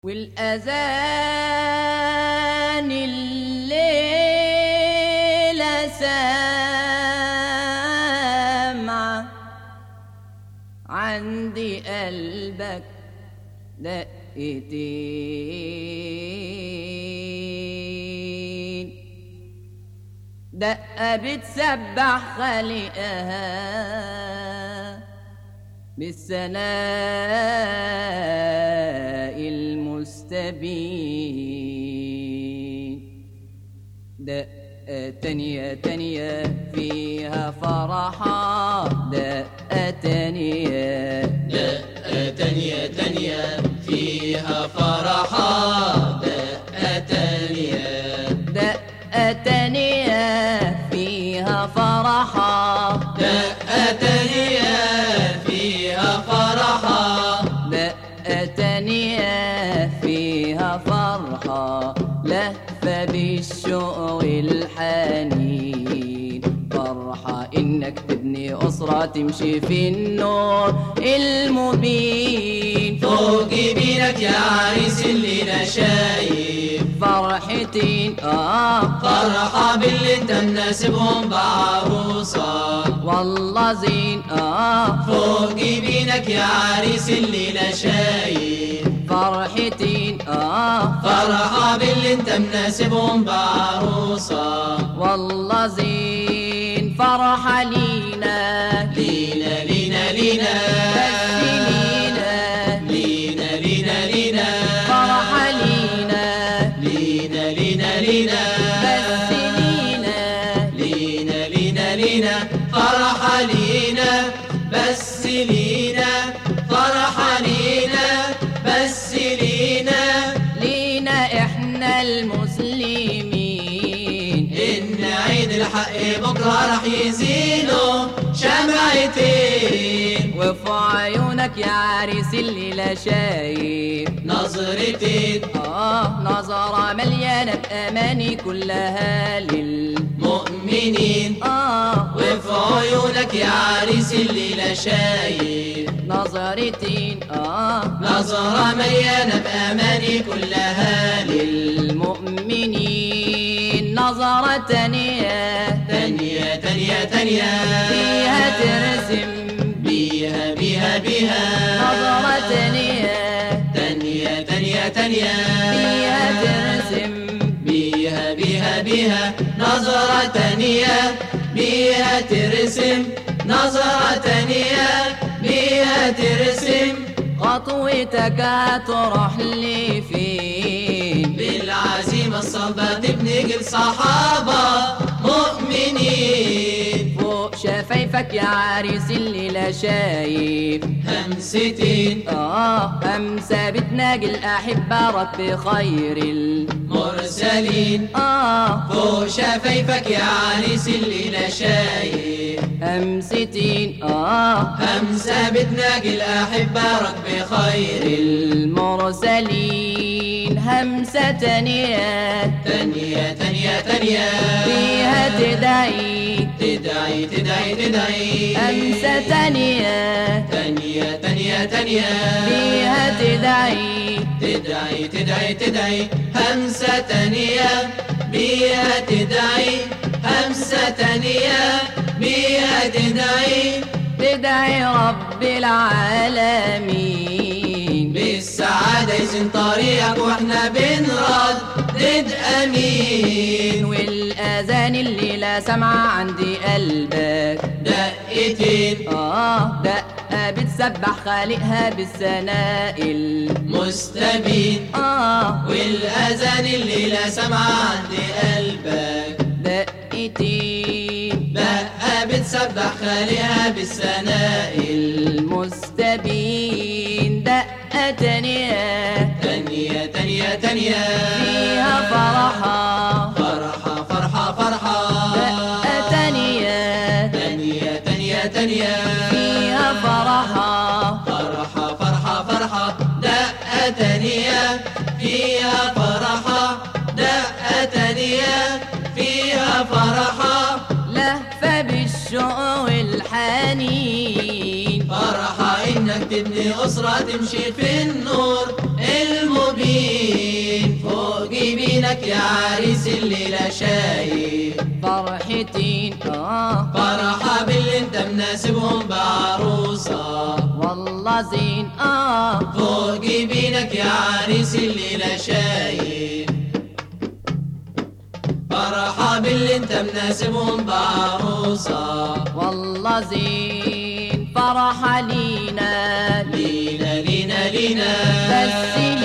والأذان الليلة سامعة عندي قلبك دقتين دقة بتسبح خالقها بالسناء المستبين دقة تانية تانية فيها فرحة دقة تانية دقة تانية تانية فيها فرحة دقة تانية دقة تانية فيها فرحة دقة تانية فيها فرحة دقة تانية فيها فرحة لهفة بالشوق والحنين فرحة إنك تبني أسرة تمشي في النور المبين فوق جبينك يا عريس الليلة شايف فرحتين آه فرحة باللي انت مناسبهم بعروسة والله زين آه فوق جبينك يا عريس الليلة شايف فرحتين آه فرحة باللي انت مناسبهم بعروسة والله زين فرحة لينا لينا لينا لينا بس لينا لينا لينا لينا فرحة لينا لينا لينا لينا بس لينا لينا لينا لينا فرحة لينا بس لينا فرحة لينا بس لينا لينا احنا المسلمين إن عيد الحق بكرة راح يزينوا شمعتين وفي عيونك يا عريس الليلة شايف نظرتين آه نظرة مليانة بأماني كلها لل مؤمنين آه وفي عيونك يا عريس الليلة شايف نظرتين آه نظرة مليانة بأماني كلها للمؤمنين نظرة تانية تانية تانية تانية فيها ترسم بيها بيها بيها نظرة تانية تانية تانية تانية فيها ترسم بيها بيها بيها نظرة تانية بيها ترسم نظرة تانية بيها ترسم خطوتك هتروح لي فين بالعزيمة الصلبة تبني جيل صحابة مؤمنين فوق شفايفك يا عريس الليلة شايف همستين آه أمسى بتناجي الأحبة رب خير ال مرسلين آه فوق شفايفك يا عريس الليلة شايف أمستين آه همسة بتناجي الأحبة ركب خير المرسلين همسة تانية تانية تانية تانية فيها تدعي تدعي تدعي تدعي همسة تانية تانية تانية تانية فيها تدعي تدعي تدعي تدعي همسة تانية بيها تدعي همسة تانية بيها تدعي تدعي رب العالمين بالسعادة يزن طريقك واحنا بنردد امين والأذان الليلة سامعة عندي قلبك دقتين آه دقة بتسبح خالقها بالثناء ال- مستبين آه والاذان الليلة سامعة عند قلبك دقتين دقة بتسبح خالقها بالثناء المستبين دقة تانية تانية تانية تانية فيها فرحة فرحة فرحة فرحة دقة تانية تانية تانية تانية فيها فرحة فرحة فرحة فرحة دقة تانية فيها فرحة دقة تانية فيها فرحة لهفة بالشوق والحنين فرحة إنك تبني الأسرة تمشي في النور المبين فوق يمينك يا عريس الليلة شايف فرحتين آه فرحة باللي انت مناسبهم بعروسة والله زين آه فوق يمينك يا عريس الليلة شايف فرحة باللي انت مناسبهم بعروسة والله زين فرح لينا لينا لينا لينا بس